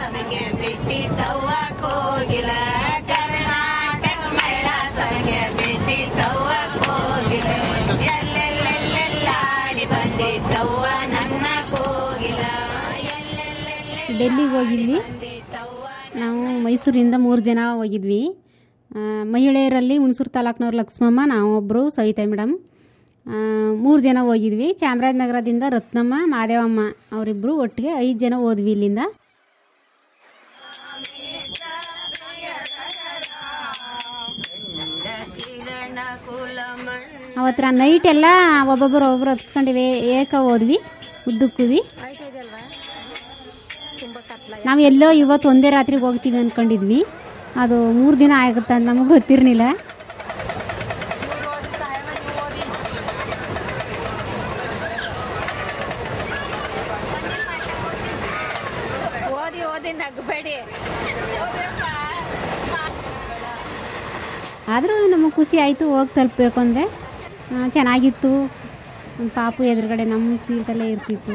ಸಭೆಗೆ ಬಿಟ್ಟಿದ್ದವ್ವ ಕೋಗಿಲ ಕರ್ನಾಟಕ ಮಹಿಳಾ ಸಭೆಗೆ ಬಿಟ್ಟಿದ್ದವ್ವ ಕೋಗಿಲ ಎಲ್ಲೆಲ್ಲೆಲ್ಲೆಲ್ಲಾಡಿ ಬಂದಿದ್ದವ್ವ ನನ್ನ ಕೋಗಿಲ ಎಲ್ಲೆಲ್ಲೆಲ್ಲೆಲ್ಲಾಡಿ ಡೆಲ್ಲಿಗೆ ಹೋಗಿದ್ವಿ ಬಂದಿದ್ದವ್ವ ನಾವು ಮೈಸೂರಿಂದ ಮೂರು ಜನ ಹೋಗಿದ್ವಿ ಆ, ಮಹಿಳೆಯರಲ್ಲಿ ಹುಣಸೂರು ತಾಲೂಕಿನವ್ರು ಲಕ್ಷ್ಮಮ್ಮ ನಾವೊಬ್ಬರು ಸವಿತಾ ಮೇಡಮ್ ಮೂರು ಜನ ಹೋಗಿದ್ವಿ ಚಾಮರಾಜನಗರದಿಂದ ರತ್ನಮ್ಮ ಮಾದೇವಮ್ಮ ಅವರಿಬ್ಬರು ಒಟ್ಟಿಗೆ ಐದು ಜನ ಹೋದ್ವಿ ಇಲ್ಲಿಂದ ಕಿರಣ ಕುಲ ಅವತ್ರ ನೈಟ್ ಎಲ್ಲ ಒಬ್ಬೊಬ್ಬರು ಒಬ್ಬರು ಹತ್ಸ್ಕೊಂಡಿವಿ ಏಕ ಹೋದ್ವಿ ಉದ್ದಕ್ಕೂವಿ ನಾವು ಎಲ್ಲೋ ಇವತ್ತು ಒಂದೇ ರಾತ್ರಿಗೆ ಹೋಗ್ತೀವಿ ಅಂದ್ಕೊಂಡಿದ್ವಿ ಅದು ಮೂರು ದಿನ ಆಗುತ್ತೆ ಅಂತ ನಮಗೆ ಗೊತ್ತಿರಲಿಲ್ಲ ಓದಿ ಓದಿ ನಗಬೇಡಿ ಆದರೂ ನಮಗೆ ಖುಷಿ ಆಯಿತು ಹೋಗಿ ತಲುಪಬೇಕು ಅಂದರೆ ಚೆನ್ನಾಗಿತ್ತು ಒಂದ್ ಪಾಪು ಎದುರುಗಡೆ ನಮ್ಮ ಸೀಟಲ್ಲೇ ಇರ್ತಿತ್ತು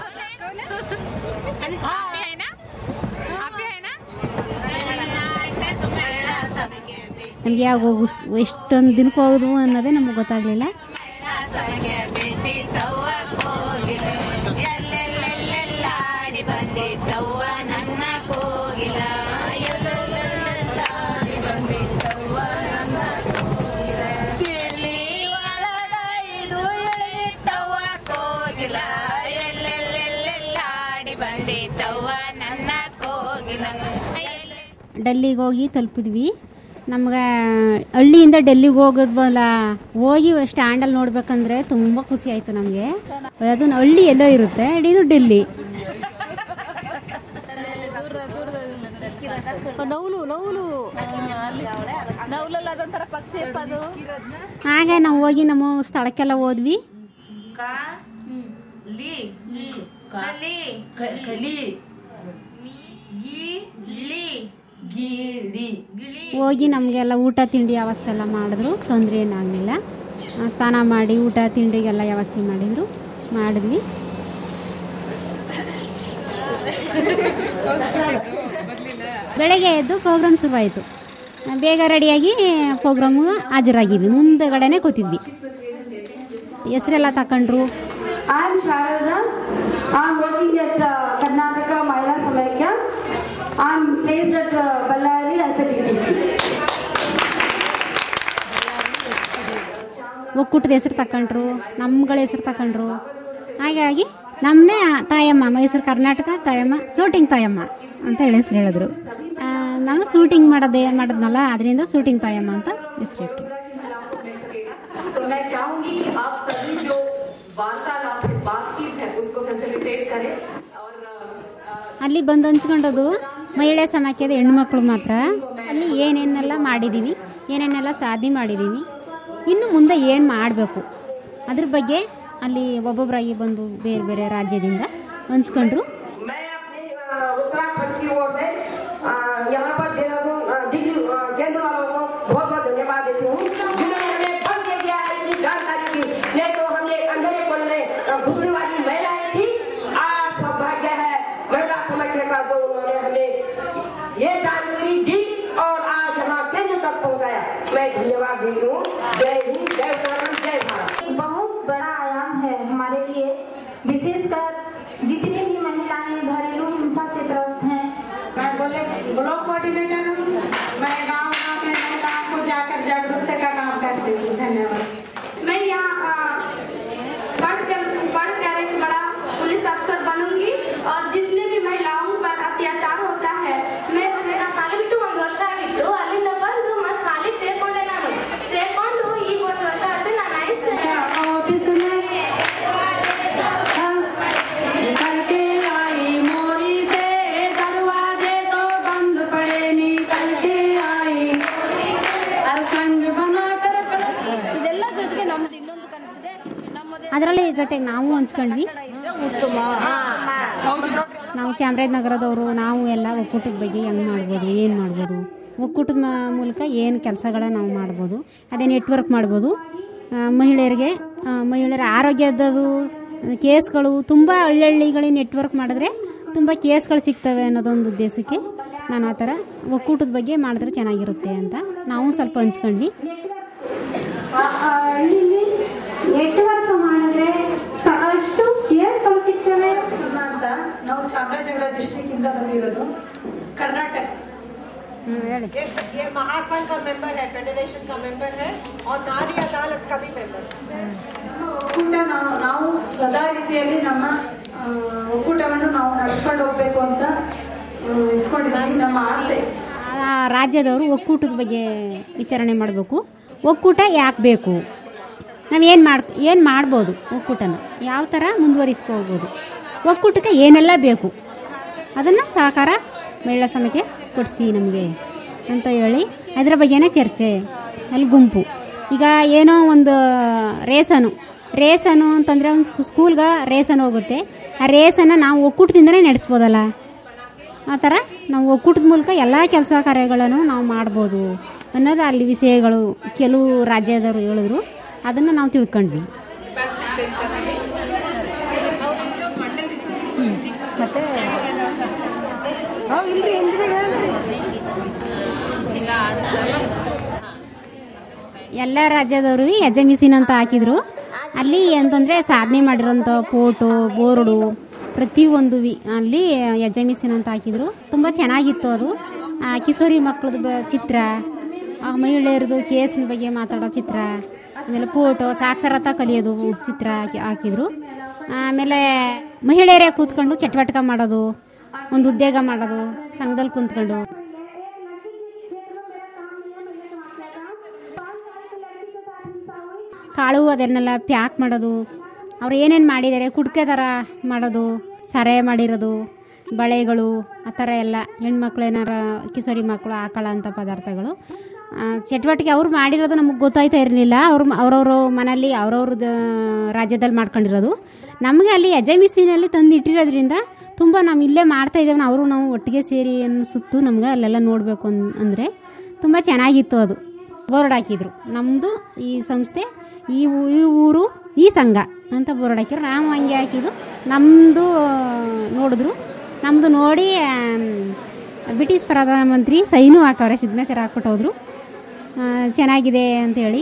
ಸಭೆಗೆ ನಮಗೆ ಯಾವಾಗ ಹೋಗು ಎಷ್ಟೊಂದು ದಿನಕ್ಕೆ ಹೋಗೋದು ಅನ್ನೋದೇ ನಮಗೆ ಗೊತ್ತಾಗಲಿಲ್ಲ ಸಭೆಗೆ ಬಿಟ್ಟಿದ್ದವ್ವ ಕೋಗಿಲ ಎಲ್ಲೆಲ್ಲೆಲ್ಲೆಲ್ಲಾಡಿ ಬಂದಿದ್ದವ್ವ ನನ್ನ ಕೋಗಿಲ ಎಲ್ಲೆಲ್ಲೆಲ್ಲೆಲ್ಲಾಡಿ ಬಂದಿದ್ದವ್ವ ನನ್ನ ಕೋಗಿಲ ದಿಲ್ಲಿ ಒಳಗ ಇದು ಎಳೆದಿದ್ದವ್ವ ಕೋಗಿಲ ಎಲ್ಲೆಲ್ಲೆಲ್ಲೆಲ್ಲಾಡಿ ಬಂದಿದ್ದವ್ವ ನನ್ನ ಕೋಗಿಲ ಎಲ್ಲೆ- ಡೆಲ್ಲಿಗೆ ಹೋಗಿ ತಲುಪಿದ್ವಿ ನಮ್ಗೆ ಹಳ್ಳಿಯಿಂದ ಡೆಲ್ಲಿಗೆ ಹೋಗೋದ್ವಲ್ಲ ಹೋಗಿ ಸ್ಟ್ಯಾಂಡಲ್ಲಿ ನೋಡ್ಬೇಕಂದ್ರೆ ತುಂಬ ಖುಷಿ ಆಯಿತು ನಮಗೆ ಅದು ಹಳ್ಳಿ ಎಲ್ಲೋ ಇರುತ್ತೆ ಇದು ಡೆಲ್ಲಿ ನೌಲು ನೌಲು ನೌಲಲ್ಲ ಅದೊಂಥರ ಪಕ್ಷಿ ಅದು ಹಾಗೆ ನಾವು ಹೋಗಿ ನಮ್ಮ ಸ್ಥಳಕ್ಕೆಲ್ಲ ಹೋದ್ವಿ ಕ ಲಿ ಕಲಿ ಕಲಿ ಮಿ ಗಿ ಲಿ ಗಿಳಿ ಗಿಳಿ ಹೋಗಿ ನಮಗೆಲ್ಲ ಊಟ ತಿಂಡಿ ವ್ಯವಸ್ಥೆ ಎಲ್ಲ ಮಾಡಿದ್ರು ತೊಂದರೆ ಏನಾಗಲಿಲ್ಲ ಸ್ನಾನ ಮಾಡಿ ಊಟ ತಿಂಡಿಗೆಲ್ಲ ವ್ಯವಸ್ಥೆ ಮಾಡಿದರು ಮಾಡಿದ್ವಿ ಬೆಳಗ್ಗೆ ಎದ್ದು ಪ್ರೋಗ್ರಾಮ್ ಶುರುವಾಯಿತು ಬೇಗ ರೆಡಿಯಾಗಿ ಪ್ರೋಗ್ರಾಮು ಹಾಜರಾಗಿದ್ವಿ ಮುಂದೆಗಡೆನೆ ಕೂತಿದ್ವಿ ಹೆಸರೆಲ್ಲ ತಗೊಂಡ್ರು I am Sharada. I am working at uh, Karnataka Mahila Samaikya. I am placed at uh, Ballari as a TTC. ಒಕ್ಕೂಟದ ಹೆಸರು ತಗೊಂಡ್ರು ನಮ್ಗಳ ಹೆಸರು ತಗೊಂಡ್ರು ಹಾಗಾಗಿ ನಮ್ಮನ್ನೇ ತಾಯಮ್ಮ ಮೈಸೂರು ಕರ್ನಾಟಕ ತಾಯಮ್ಮ ಶೂಟಿಂಗ್ ತಾಯಮ್ಮ ಅಂತ ಹೇಳಿ ಹೆಸರು ಹೇಳಿದ್ರು ಆ, ನಾನು ಶೂಟಿಂಗ್ ಮಾಡೋದೇ ಮಾಡಿದ್ನಲ್ಲ ಅದರಿಂದ ಶೂಟಿಂಗ್ ತಾಯಮ್ಮ ಅಂತ ಹೆಸರಿಟ್ಟು तो मैं चाहूंगी कि आप सभी जो वार्तालाप बातचीत है उसको फैसिलिटेट करें और अ, ಅಲ್ಲಿ ಬಂದು ಹಂಚ್ಕೊಂಡದು ಮಹಿಳೆ ಸಮಾಖ್ಯದ ಹೆಣ್ಮಕ್ಳು ಮಾತ್ರ ಅಲ್ಲಿ ಏನೇನೆಲ್ಲ ಮಾಡಿದ್ದೀವಿ ಏನೇನೆಲ್ಲ ಸಾಧನೆ ಮಾಡಿದ್ದೀವಿ ಇನ್ನು ಮುಂದೆ ಏನು ಮಾಡಬೇಕು ಅದ್ರ ಬಗ್ಗೆ ಅಲ್ಲಿ ಒಬ್ಬೊಬ್ಬರಾಗಿ ಬಂದು ಬೇರೆ ಬೇರೆ ರಾಜ್ಯದಿಂದ ಹಂಚ್ಕೊಂಡ್ರು मैं अपने अ, उत्तराखंड की ओर से अ, यहाँ पर देहरादून अ, दिल्ली अ, केंद्र वालों को बहुत बहुत धन्यवाद देती हूँ जिन्होंने हमें भर के दिया है इतनी जानकारी दी नहीं तो हम ये अंधेरे कोल में अ, घूमने वाली महिलाएं थी आज सौभाग्य है महिला समझने का जो उन्होंने हमें ये जानकारी दी और आज यहाँ केंद्र तक पहुँचाया मैं धन्यवाद देती हूँ जय हिंद जय उत्तराखंड जय भारत एक बहुत बड़ा आयाम है हमारे लिए विशेषकर जितनी भी महिलाएं घरेलू हिंसा से ग्रस्त हैं मैं बोले ब्लॉक कोऑर्डिनेटर हूँ मैं गाँव गाँव के महिलाओं को जाकर जागरूकता का काम करती हूँ धन्यवाद मैं यहाँ अ, पढ़ कर पढ़ कर एक बड़ा पुलिस अफसर बनूंगी और जितने भी महिलाओं पर अत्याचार होता है मैं ಸಾಲಿ ಬಿಟ್ಟು ಒಂದು ವರ್ಷ ಆಗಿತ್ತು ಅಲ್ಲಿಂದ ಬಂದು ಮತ್ತೆ ಸಾಲಿ ಸೇರ್ಕೊಂಡೆ ನಾನು ಸೇರ್ಕೊಂಡು ಈಗ ಒಂದು ವರ್ಷ ಆಯ್ತು ನಾನು ನೈನ್ತ್ करके आई मोरी से दरवाजे तो बंद पड़े निकल के आई हर संग बना कर ಇದೆಲ್ಲ ಜೊತೆಗೆ ನಮ್ದು ಇನ್ನೊಂದು ಕನಸಿದೆ ನಮ್ಮದೇ ಅದರಲ್ಲಿ ಜೊತೆಗೆ ನಾವು ಹಂಚ್ಕೊಂಡ್ವಿ ಉತ್ತಮ ನಾವು ಚಾಮರಾಜನಗರದವರು ನಾವು ಎಲ್ಲ ಒಕ್ಕೂಟದ ಬಗ್ಗೆ ಹೆಂಗೆ ಮಾಡ್ಬೋದು ಏನು ಮಾಡ್ಬೋದು ಒಕ್ಕೂಟದ ಮ- ಮೂಲಕ ಏನು ಕೆಲಸಗಳ ನಾವು ಮಾಡ್ಬೋದು ಅದೇ ನೆಟ್ವರ್ಕ್ ಮಾಡ್ಬೋದು ಆ, ಮಹಿಳೆಯರಿಗೆ ಆ, ಮಹಿಳೆಯರ ಆರೋಗ್ಯದದು ಕೇಸ್ಗಳು ತುಂಬ ಹಳ್ಳಿಗಳಿಗೆ ನೆಟ್ವರ್ಕ್ ಮಾಡಿದ್ರೆ ತುಂಬ ಕೇಸ್ಗಳು ಸಿಗ್ತವೆ ಅನ್ನೋದೊಂದು ಉದ್ದೇಶಕ್ಕೆ ನಾನು ಆ ಥರ ಒಕ್ಕೂಟದ ಬಗ್ಗೆ ಮಾಡಿದ್ರೆ ಚೆನ್ನಾಗಿರುತ್ತೆ ಅಂತ ನಾವು ಸ್ವಲ್ಪ ಹಂಚ್ಕೊಂಡ್ವಿ ಹಳ್ಳಿಲಿ ನೆಟ್ವರ್ಕ್ ಮಾಡಿದ್ರೆ ಸಾಕಷ್ಟು ಕೇಸ್ಗಳು ಸಿಗ್ತವೆ ಅಂತ ನಾವು ಚಾಮರಾಜನಗರ ಡಿಸ್ಟ್ರಿಕ್ಟ್ ಇಂದ ಬಂದಿರೋದು कर्नाटक ಹೇಳಿ ये ये महासंघ का मेंबर है फेडरेशन का मेंबर है और नारी अदालत का भी मेंबर है ಒಕ್ಕೂಟ ನಾವು ನಾವು ಸದಾ ರೀತಿಯಲ್ಲಿ ನಮ್ಮ ಆ, ಒಕ್ಕೂಟವನ್ನು ನಾವು ನಡ್ಸ್ಕೊಂಡು ಹೋಗ್ಬೇಕು ಅಂತ ಆ, ಇಟ್ಕೊಂಡಿದ್ದೀವಿ ನಮ್ಮ ಆಸೆ ಆ ರಾಜ್ಯದವರು ಒಕ್ಕೂಟದ ಬಗ್ಗೆ ವಿಚಾರಣೆ ಮಾಡಬೇಕು ಒಕ್ಕೂಟ ಯಾಕೆ ಬೇಕು ನಾವು ಏನು ಮಾಡಿ ಏನು ಮಾಡ್ಬೋದು ಒಕ್ಕೂಟನ ಯಾವ ಥರ ಮುಂದುವರಿಸ್ಕೋಬೋದು ಒಕ್ಕೂಟಕ್ಕೆ ಏನೆಲ್ಲ ಬೇಕು ಅದನ್ನು ಸಹಕಾರ ಮಹಿಳಾ ಸಮಿತಿ ಕೊಡಿಸಿ ನಮಗೆ ಅಂತ ಹೇಳಿ ಅದರ ಬಗ್ಗೆನೇ ಚರ್ಚೆ ಅಲ್ಲಿ ಗುಂಪು ಈಗ ಏನೋ ಒಂದು ರೇಸನು ರೇಸನು ಅಂತಂದರೆ ಒಂದು ಸ್ಕೂಲ್ಗೆ ರೇಸನ್ ಹೋಗುತ್ತೆ ಆ ರೇಸನ್ನು ನಾವು ಒಕ್ಕೂಟದಿಂದನೇ ನಡೆಸ್ಬೋದಲ್ಲ ಆ ಥರ ನಾವು ಒಕ್ಕೂಟದ ಮೂಲಕ ಎಲ್ಲ ಕೆಲಸ ಕಾರ್ಯಗಳನ್ನು ನಾವು ಮಾಡ್ಬೋದು ಅನ್ನೋದು ಅಲ್ಲಿ ವಿಷಯಗಳು ಕೆಲವು ರಾಜ್ಯದವರು ಹೇಳಿದ್ರು ಅದನ್ನು ನಾವು ತಿಳ್ಕೊಂಡ್ವಿ ಎಲ್ಲ ರಾಜ್ಯದವರು ಎಜಮಿಸಿನ್ ಅಂತ ಹಾಕಿದ್ರು ಅಲ್ಲಿ ಅಂತಂದರೆ ಸಾಧನೆ ಮಾಡಿರೋಂಥ ಫೋಟೋ ಬೋರ್ಡು ಪ್ರತಿಯೊಂದು ವಿ ಅಲ್ಲಿ ಎಜಮಿಸಿನ್ ಅಂತ ಹಾಕಿದ್ರು ತುಂಬ ಚೆನ್ನಾಗಿತ್ತು ಅದು ಆ, ಕಿಶೋರಿ ಮಕ್ಕಳದ್ದು ಬ ಚಿತ್ರ ಆ ಮಹಿಳೆಯರದು ಕೇಸಿನ ಬಗ್ಗೆ ಮಾತಾಡೋ ಚಿತ್ರ ಆಮೇಲೆ ಫೋಟೋ ಸಾಕ್ಷರತಾ ಕಲಿಯೋದು ಚಿತ್ರ ಹಾಕಿ- ಹಾಕಿದ್ರು ಆಮೇಲೆ ಮಹಿಳೆಯರೇ ಕೂತ್ಕೊಂಡು ಚಟುವಟಿಕೆ ಮಾಡೋದು ಒಂದು ಉದ್ಯೋಗ ಮಾಡೋದು ಸಂಘದಲ್ಲಿ ಕೂತ್ಕೊಂಡು ಕಾಳು ಅದನ್ನೆಲ್ಲ ಪ್ಯಾಕ್ ಮಾಡೋದು ಅವ್ರು ಏನೇನು ಮಾಡಿದ್ದಾರೆ ಕುಡ್ಕೆ ಥರ ಮಾಡೋದು ಸರೆ ಮಾಡಿರೋದು ಬಳೆಗಳು ಆ ಥರ ಎಲ್ಲ ಹೆಣ್ಮಕ್ಳು ಏನಾರ ಕಿಶೋರಿ ಮಕ್ಕಳು ಹಾಕೊಳ್ಳೋಂಥ ಪದಾರ್ಥಗಳು ಆ, ಚಟುವಟಿಕೆ ಅವ್ರು ಮಾಡಿರೋದು ನಮಗೆ ಗೊತ್ತಾಯ್ತಾ ಇರಲಿಲ್ಲ ಅವ್ರು ಅವ್ರವ್ರ ಮನೇಲಿ ಅವ್ರವ್ರದ್ದು ರಾಜ್ಯದಲ್ಲಿ ಮಾಡ್ಕೊಂಡಿರೋದು ನಮಗೆ ಅಲ್ಲಿ ಅಜಮಿಸಿನಲ್ಲಿ ತಂದು ಇಟ್ಟಿರೋದ್ರಿಂದ ತುಂಬ ನಾವು ಇಲ್ಲೇ ಮಾಡ್ತಾ ಇದ್ದೇವೆ ಅವರು ನಾವು ಒಟ್ಟಿಗೆ ಸೇರಿ ಅನಿಸುತ್ತು ನಮ್ಗೆ ಅಲ್ಲೆಲ್ಲ ನೋಡಬೇಕು ಅನ್ ಅಂದರೆ ತುಂಬ ಚೆನ್ನಾಗಿತ್ತು ಅದು ಬೋರ್ಡ್ ಹಾಕಿದ್ರು ನಮ್ಮದು ಈ ಸಂಸ್ಥೆ ಈ ಊ- ಈ ಊರು ಈ ಸಂಘ ಅಂತ ಬೋರ್ಡ್ ಹಾಕಿದ್ರು ನಾವು ಹಂಗೆ ಹಾಕಿದ್ದು ನಮ್ಮದು ನೋಡಿದ್ರು ನಮ್ಮದು ನೋಡಿ ಆಮ್, ಬ್ರಿಟಿಷ್ ಪ್ರಧಾನಮಂತ್ರಿ ಸೈನು ಹಾಕವ್ರೆ ಸಿಗ್ನೇಚರ್ ಹಾಕ್ಬಿಟ್ಟು ಹೋದ್ರು ಆ, ಚೆನ್ನಾಗಿದೆ ಅಂತೇಳಿ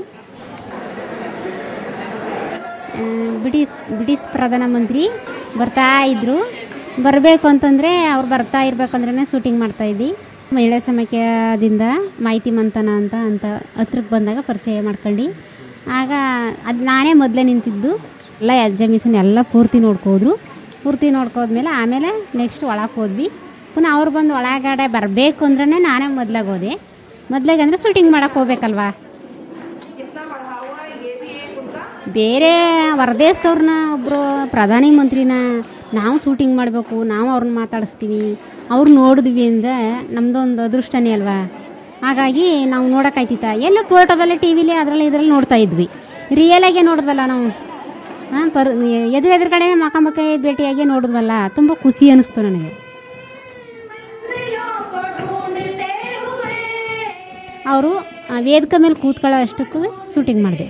ಆ, ಬ್ರಿಟಿ ಬ್ರಿಟಿಷ್ ಪ್ರಧಾನಮಂತ್ರಿ ಬರ್ತಾ ಇದ್ದರು ಬರಬೇಕು ಅಂತಂದರೆ ಅವ್ರು ಬರ್ತಾ ಇರ್ಬೇಕಂದ್ರೆ ಶೂಟಿಂಗ್ ಮಾಡ್ತಾಯಿದ್ವಿ ಮಹಿಳಾ ಸಮಾಖ್ಯದಿಂದ ಮಾಹಿತಿ ಮಂಥನ ಅಂತ ಅಂತ ಹತ್ರಕ್ಕೆ ಬಂದಾಗ ಪರಿಚಯ ಮಾಡ್ಕೊಂಡು ಆಗ ಅದು ನಾನೇ ಮೊದಲೇ ನಿಂತಿದ್ದು ಎಲ್ಲ ಎಕ್ಸಾಮಿಷನ್ ಎಲ್ಲ ಪೂರ್ತಿ ನೋಡ್ಕೋದ್ರು ಪೂರ್ತಿ ನೋಡ್ಕೋದ್ಮೇಲೆ ಆಮೇಲೆ ನೆಕ್ಸ್ಟ್ ಒಳಗೆ ಹೋದ್ವಿ ಪುನಃ ಅವ್ರು ಬಂದು ಒಳಗಡೆ ಬರಬೇಕು ಅಂದ್ರೆ ನಾನೇ ಮೊದ್ಲಾಗ ಹೋದೆ ಮೊದ್ಲಾಗ ಅಂದರೆ ಶೂಟಿಂಗ್ ಮಾಡೋಕೆ ಹೋಗ್ಬೇಕಲ್ವಾ ಬೇರೆ ಹೊರದೇಶದವ್ರನ್ನ ಒಬ್ಬರು ಪ್ರಧಾನಿ ಮಂತ್ರಿನ ನಾವು ಶೂಟಿಂಗ್ ಮಾಡಬೇಕು ನಾವು ಅವ್ರನ್ನ ಮಾತಾಡಿಸ್ತೀವಿ ಅವ್ರು ನೋಡಿದ್ವಿ ಅಂದರೆ ನಮ್ಮದೊಂದು ಅದೃಷ್ಟನೇ ಅಲ್ವಾ ಹಾಗಾಗಿ ನಾವು ನೋಡೋಕ್ಕಾಯ್ತಿತ್ತ ಎಲ್ಲ ಫೋಟೋದಲ್ಲಿ ಟಿ ವಿಲಿ ಅದರಲ್ಲಿ ಇದರಲ್ಲಿ ನೋಡ್ತಾ ಇದ್ವಿ ರಿಯಲಾಗೆ ನೋಡಿದ್ವಲ್ಲ ನಾವು ಹಾಂ ಪರ್ ಎದುರು ಎದುರುಗಡೆ ಮಕ ಮಕ ಭೇಟಿಯಾಗಿ ನೋಡಿದ್ವಲ್ಲ ತುಂಬ ಖುಷಿ ಅನ್ನಿಸ್ತು ನನಗೆ ಅವರು ವೇದಿಕೆ ಮೇಲೆ ಕೂತ್ಕೊಳ್ಳೋ ಅಷ್ಟಕ್ಕೂ ಶೂಟಿಂಗ್ ಮಾಡಿದೆ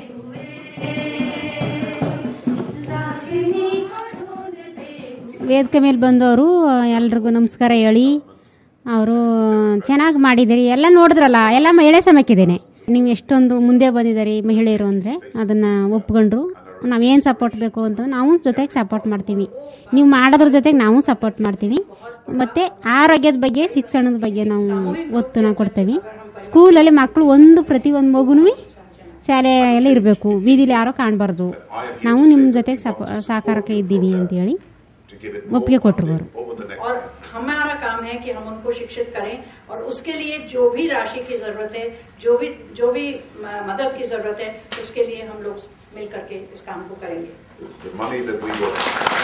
ವೇದಿಕೆ ಮೇಲೆ ಬಂದವರು ಎಲ್ರಿಗೂ ನಮಸ್ಕಾರ ಹೇಳಿ ಅವರು ಚೆನ್ನಾಗಿ ಮಾಡಿದಿರಿ ಎಲ್ಲ ನೋಡಿದ್ರಲ್ಲ ಎಲ್ಲ ಮಹಿಳೆ ಸಮಕ್ಕಿದ್ದೇನೆ ನೀವು ಎಷ್ಟೊಂದು ಮುಂದೆ ಬಂದಿದ್ದೀರಿ ಮಹಿಳೆಯರು ಅಂದರೆ ಅದನ್ನು ಒಪ್ಕೊಂಡ್ರು ನಾವೇನು ಸಪೋರ್ಟ್ ಬೇಕು ಅಂತ ನಾವು ಜೊತೆಗೆ ಸಪೋರ್ಟ್ ಮಾಡ್ತೀವಿ ನೀವು ಮಾಡೋದ್ರ ಜೊತೆಗೆ ನಾವು ಸಪೋರ್ಟ್ ಮಾಡ್ತೀವಿ ಮತ್ತು ಆರೋಗ್ಯದ ಬಗ್ಗೆ ಶಿಕ್ಷಣದ ಬಗ್ಗೆ ನಾವು ಒತ್ತನ್ನು ಕೊಡ್ತೀವಿ ಸ್ಕೂಲಲ್ಲಿ ಮಕ್ಕಳು ಒಂದು ಪ್ರತಿ ಒಂದು ಮಗುನೂ ಶಾಲೆಯಲ್ಲಿ ಇರಬೇಕು ಬೀದಿಲಿ ಯಾರೋ ಕಾಣಬಾರ್ದು ನಾವು ನಿಮ್ಮ ಜೊತೆಗೆ ಸಪ ಸಹಕಾರಕ್ಕೆ ಇದ್ದೀವಿ ಅಂತೇಳಿ ಒಪ್ಪಿಗೆ ಕೊಟ್ಟರು ಅವರು और हमारा काम है कि हम उनको शिक्षित करें और उसके लिए जो भी राशि की जरूरत है जो भी जो भी म- मदद की जरूरत है उसके लिए हम लोग मिल करके इस काम को करेंगे The money that we will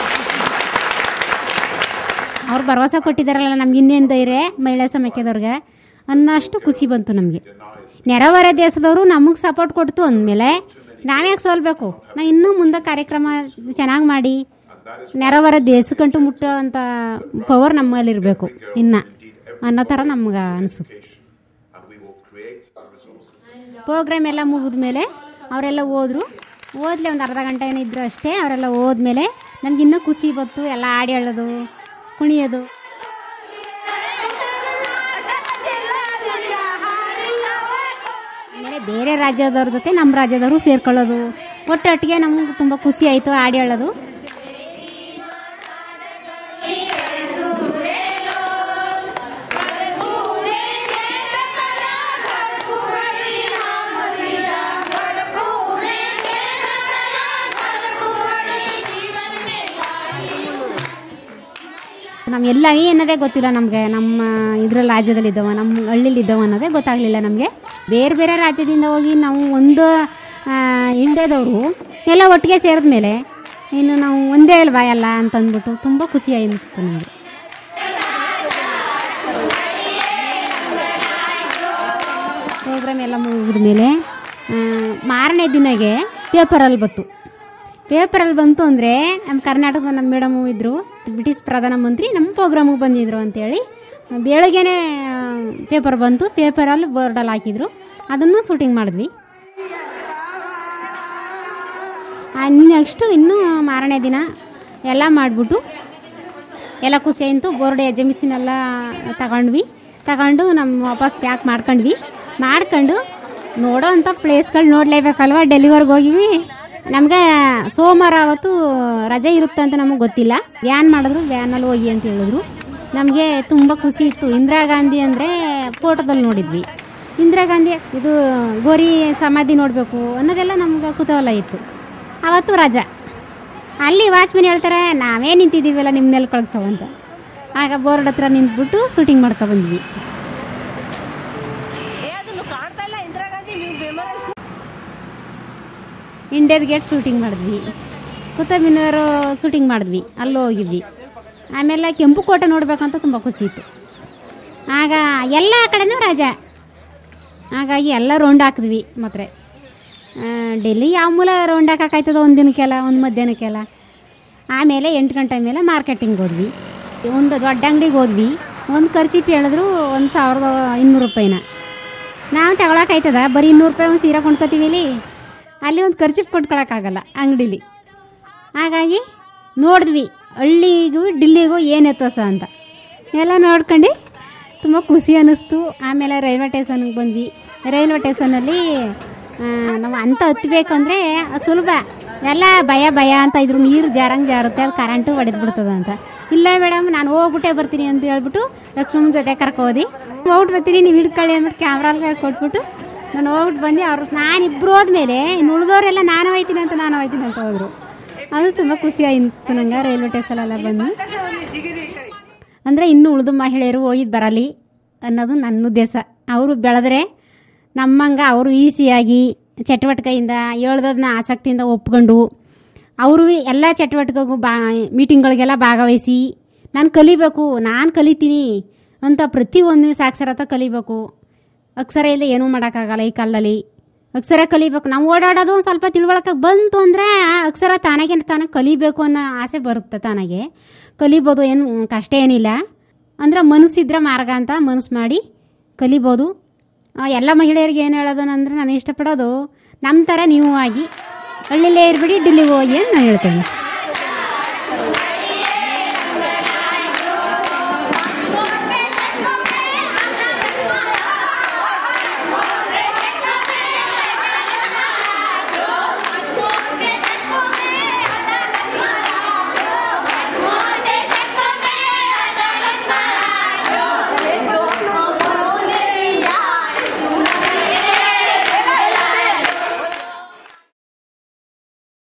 ಅವ್ರು ಭರವಸೆ ಕೊಟ್ಟಿದ್ದಾರಲ್ಲ ನಮ್ಗೆ ಇನ್ನೇನು ಧೈರ್ಯ ಮಹಿಳಾ ಸಮಾಖ್ಯದವ್ರಿಗೆ ಅನ್ನೋಷ್ಟು ಖುಷಿ ಬಂತು ನಮಗೆ ನೆರೆಹೊರೆ ದೇಶದವರು ನಮಗೆ ಸಪೋರ್ಟ್ ಕೊಡ್ತು ಅಂದಮೇಲೆ ನಾವ್ಯಾಕೆ ಸೋಲ್ಬೇಕು ನಾವು ಇನ್ನೂ ಮುಂದೆ ಕಾರ್ಯಕ್ರಮ ಚೆನ್ನಾಗಿ ಮಾಡಿ ನೆರೆಹೊರೆ ದೇಶಕ್ಕಂಟು ಮುಟ್ಟೋ ಅಂತ ಪವರ್ ನಮ್ಮಲ್ಲಿರಬೇಕು ಇನ್ನು ಅನ್ನೋ ಥರ ನಮ್ಗೆ ಅನಿಸುತ್ತೆ and we will create the resources. Program ಎಲ್ಲ ಮುಗಿದ್ಮೇಲೆ ಅವರೆಲ್ಲ ಹೋದ್ರು ಓದ್ಲಿ ಒಂದು ಅರ್ಧ ಗಂಟೆ ಏನೋ ಇದ್ರು ಅಷ್ಟೇ ಅವರೆಲ್ಲ ಹೋದ್ಮೇಲೆ ನಮ್ಗೆ ಇನ್ನೂ ಖುಷಿ ಬಂತು ಎಲ್ಲ ಹಾಡು ಹೇಳೋದು ಕುಣಿಯೋದು ಆಮೇಲೆ ಬೇರೆ ರಾಜ್ಯದವ್ರ ಜೊತೆ ನಮ್ಮ ರಾಜ್ಯದವರು ಸೇರ್ಕೊಳ್ಳೋದು ಒಟ್ಟೊಟ್ಟಿಗೆ ನಮ್ಗೆ ತುಂಬ ಖುಷಿ ಆಯಿತು ಹಾಡು ಹೇಳೋದು ನಮ್ಮ ಎಲ್ಲ ಅನ್ನೋದೇ ಗೊತ್ತಿಲ್ಲ ನಮಗೆ ನಮ್ಮ ಇದ್ರಲ್ಲಿ ರಾಜ್ಯದಲ್ಲಿ ಇದ್ದಾವ ನಮ್ಮ ಹಳ್ಳಿಲಿ ಇದ್ದಾವ ಅನ್ನೋದೇ ಗೊತ್ತಾಗಲಿಲ್ಲ ನಮಗೆ ಬೇರೆ ಬೇರೆ ರಾಜ್ಯದಿಂದ ಹೋಗಿ ನಾವು ಒಂದು ಇಂಡಿಯಾದವರು ಎಲ್ಲ ಒಟ್ಟಿಗೆ ಸೇರಿದ ಮೇಲೆ ಇನ್ನು ನಾವು ಒಂದೇ ಅಲ್ವಾ ಎಲ್ಲ ಅಂತಂದ್ಬಿಟ್ಟು ತುಂಬ ಖುಷಿ ಅನ್ನಿಸ್ತು ನಮಗೆ ಪ್ರೋಗ್ರಾಮ್ ಎಲ್ಲ ಮುಗಿದ ಮೇಲೆ ಮಾರನೇ ದಿನಗೆ ಪೇಪರಲ್ಲಿ ಬಂತು ಪೇಪರಲ್ಲಿ ಬಂತು ಅಂದರೆ ನಮ್ಮ ಕರ್ನಾಟಕದ ನಮ್ಮ ಮೇಡಮು ಇದ್ದರು ಬ್ರಿಟಿಷ್ ಪ್ರಧಾನಮಂತ್ರಿ ನಮ್ಮ ಪ್ರೋಗ್ರಾಮಿಗೆ ಬಂದಿದ್ರು ಅಂತೇಳಿ ಬೆಳಗ್ಗೆನೇ ಪೇಪರ್ ಬಂತು ಪೇಪರಲ್ಲಿ ಬೋರ್ಡಲ್ಲಿ ಹಾಕಿದ್ರು ಅದನ್ನು ಶೂಟಿಂಗ್ ಮಾಡಿದ್ವಿ ನೆಕ್ಸ್ಟು ಇನ್ನೂ ಮಾರನೇ ದಿನ ಎಲ್ಲ ಮಾಡಿಬಿಟ್ಟು ಎಲ್ಲ ಖುಷಿ ಆಯಿತು ಬೋರ್ಡ್ ಎಜಮಿಸಿನೆಲ್ಲ ತಗೊಂಡ್ವಿ ತಗೊಂಡು ನಮ್ಮ ವಾಪಸ್ ಪ್ಯಾಕ್ ಮಾಡ್ಕೊಂಡ್ವಿ ಮಾಡ್ಕೊಂಡು ನೋಡೋ ಅಂಥ ಪ್ಲೇಸ್ಗಳು ನೋಡಲೇಬೇಕಲ್ವ ಡೆಲಿವರ್ಗೆ ಹೋಗಿವಿ ನಮಗೆ ಸೋಮವಾರ ಅವತ್ತು ರಜೆ ಇರುತ್ತೆ ಅಂತ ನಮಗೆ ಗೊತ್ತಿಲ್ಲ ವ್ಯಾನ್ ಮಾಡಿದ್ರು ವ್ಯಾನಲ್ಲಿ ಹೋಗಿ ಅಂತ ಹೇಳಿದ್ರು ನಮಗೆ ತುಂಬ ಖುಷಿ ಇತ್ತು ಇಂದಿರಾ ಗಾಂಧಿ ಅಂದರೆ ಫೋಟೋದಲ್ಲಿ ನೋಡಿದ್ವಿ ಇಂದಿರಾ ಗಾಂಧಿ ಇದು ಗೋರಿ ಸಮಾಧಿ ನೋಡಬೇಕು ಅನ್ನೋದೆಲ್ಲ ನಮ್ಗೆ ಕುತೂಹಲ ಇತ್ತು ಅವತ್ತು ರಜಾ ಅಲ್ಲಿ ವಾಚ್ಮೆನ್ ಹೇಳ್ತಾರೆ ನಾವೇ ನಿಂತಿದ್ದೀವಲ್ಲ ನಿಮ್ಮನ್ನೆಲ್ಲ ಕಳ್ಸೋ ಅಂತ ಆಗ ಬೋರ್ಡ್ ಹತ್ರ ನಿಂತ್ಬಿಟ್ಟು ಶೂಟಿಂಗ್ ಮಾಡ್ಕೊ ಬಂದ್ವಿ ಇಂಡಿಯಾದ ಗೇಟ್ ಶೂಟಿಂಗ್ ಮಾಡಿದ್ವಿ ಕುತುಬಿನವರು ಶೂಟಿಂಗ್ ಮಾಡಿದ್ವಿ ಅಲ್ಲಿ ಹೋಗಿದ್ವಿ ಆಮೇಲೆ ಕೆಂಪು ಕೋಟೆ ನೋಡ್ಬೇಕಂತ ತುಂಬ ಖುಷಿ ಇತ್ತು ಆಗ ಎಲ್ಲ ಕಡೆನೂ ರಜಾ ಹಾಗಾಗಿ ಎಲ್ಲ ರೌಂಡ್ ಹಾಕಿದ್ವಿ ಮಾತ್ರ ಡೆಲ್ಲಿ ಯಾವ ಮೂಲ ರೌಂಡ್ ಹಾಕಾಯ್ತದ ಒಂದು ದಿನಕ್ಕೆಲ್ಲ ಒಂದು ಮಧ್ಯಾಹ್ನಕ್ಕೆಲ್ಲ ಆಮೇಲೆ ಎಂಟು ಗಂಟೆ ಮೇಲೆ ಮಾರ್ಕೆಟಿಂಗ್ ಹೋದ್ವಿ ಒಂದು ದೊಡ್ಡ ಅಂಗಡಿಗೆ ಹೋದ್ವಿ ಒಂದು ಖರ್ಚಿಪ್ ಹೇಳಿದ್ರು ಒಂದು ಸಾವಿರದ ಇನ್ನೂರು ರೂಪಾಯಿನ ನಾವು ತಗೊಳಕಾಯ್ತದ ಬರೀ ಇನ್ನೂರು ರೂಪಾಯಿ ಒಂದು ಸೀರೆ ಕೊಂಡ್ಕೊತೀವಿ ಇಲ್ಲಿ ಅಲ್ಲಿ ಒಂದು ಖರ್ಚಿಪ್ ಕೊಂಡ್ಕೊಳಕ್ಕಾಗಲ್ಲ ಅಂಗಡೀಲಿ ಹಾಗಾಗಿ ನೋಡಿದ್ವಿ ಹಳ್ಳಿಗೂ ಡಿಲ್ಲಿಗೂ ಏನು ವ್ಯತ್ಯಾಸ ಅಂತ ಎಲ್ಲ ನೋಡ್ಕೊಂಡು ತುಂಬ ಖುಷಿ ಅನ್ನಿಸ್ತು ಆಮೇಲೆ ರೈಲ್ವೆ ಸ್ಟೇಷನ್ಗೆ ಬಂದ್ವಿ ರೈಲ್ವೆ ಸ್ಟೇಷನಲ್ಲಿ ನಾವು ಅಂತ ಹತ್ಬೇಕಂದ್ರೆ ಸುಲಭ ಎಲ್ಲ ಭಯ ಭಯ ಅಂತ ಇದ್ರು ನೀರು ಜಾರಂಗೆ ಜಾರುತ್ತೆ ಅಲ್ಲಿ ಕರೆಂಟು ಹೊಡೆದು ಬಿಡ್ತದೆ ಅಂತ ಇಲ್ಲ ಮೇಡಮ್ ನಾನು ಹೋಗ್ಬಿಟ್ಟೆ ಬರ್ತೀನಿ ಅಂತ ಹೇಳ್ಬಿಟ್ಟು ಲಕ್ಷ್ಮಮ್ಮನ ಜೊತೆ ಕರ್ಕೋದಿ ಹೋಗ್ಬಿಟ್ಟು ಬರ್ತೀನಿ ನೀವು ಹಿಡ್ಕೊಳ್ಳಿ ಅಂದ್ಬಿಟ್ಟು ಕ್ಯಾಮ್ರಲ್ಲಿ ಕೊಟ್ಬಿಟ್ಟು ನಾನು ಹೋಗ್ಬಿಟ್ಟು ಬಂದು ಅವ್ರು ನಾನು ಇಬ್ಬರು ಹೋದ್ಮೇಲೆ ಇನ್ನು ಉಳಿದವರೆಲ್ಲ ನಾನು ಹೋಯ್ತೀನಿ ಅಂತ ನಾನು ಹೋಯ್ತೀನಿ ಅಂತ ಹೋದರು ಅದು ತುಂಬ ಖುಷಿ ಅನಿಸ್ತು ನಂಗೆ ರೈಲ್ವೆ ಸ್ಟೇಷನೆಲ್ಲ ಬಂದು ಅಂದರೆ ಇನ್ನೂ ಉಳಿದ ಮಹಿಳೆಯರು ಹೋಗಿದ್ದು ಬರಲಿ ಅನ್ನೋದು ನನ್ನ ಉದ್ದೇಶ ಅವರು ಬೆಳೆದ್ರೆ ನಮ್ಮಂಗೆ ಅವರು ಈಸಿಯಾಗಿ ಚಟುವಟಿಕೆಯಿಂದ ಹೇಳ್ದದನ್ನ ಆಸಕ್ತಿಯಿಂದ ಒಪ್ಕೊಂಡು ಅವರು ಎಲ್ಲ ಚಟುವಟಿಕೆಗೂ ಬಾ ಮೀಟಿಂಗ್ಗಳಿಗೆಲ್ಲ ಭಾಗವಹಿಸಿ ನಾನು ಕಲಿಬೇಕು ನಾನು ಕಲಿತೀನಿ ಅಂತ ಪ್ರತಿಯೊಂದು ಸಾಕ್ಷರತೆ ಕಲಿಬೇಕು ಅಕ್ಷರ ಇಲ್ಲ ಏನೂ ಮಾಡೋಕ್ಕಾಗಲ್ಲ ಈ ಕಾಲದಲ್ಲಿ ಅಕ್ಷರ ಕಲಿಬೇಕು ನಾವು ಓಡಾಡೋದು ಒಂದು ಸ್ವಲ್ಪ ತಿಳುವಳಿಕೆ ಬಂತು ಅಂದರೆ ಆ ಅಕ್ಷರ ತಾನಾಗೆ ತಾನಾಗೆ ಕಲಿಬೇಕು ಅನ್ನೋ ಆಸೆ ಬರುತ್ತೆ ತಾನಾಗೆ ಕಲಿಬೋದು ಏನು ಕಷ್ಟ ಏನಿಲ್ಲ ಅಂದ್ರೆ ಮನಸ್ಸಿದ್ರೆ ಮಾರ್ಗ ಅಂತ ಮನಸ್ಸು ಮಾಡಿ ಕಲಿಬೋದು ಆ, ಎಲ್ಲ ಮಹಿಳೆಯರಿಗೆ ಏನು ಹೇಳೋದು ಅಂದರೆ ನಾನು ಇಷ್ಟಪಡೋದು ನಮ್ಮ ಥರ ನೀವು ಆಗಿ ಹಳ್ಳಿಲೇ ಇರ್ಬಿಡಿ ಡಿಲ್ಲಿಗೆ ಹೋಗಿ ಅಂತ ನಾನು ಹೇಳ್ತೇನೆ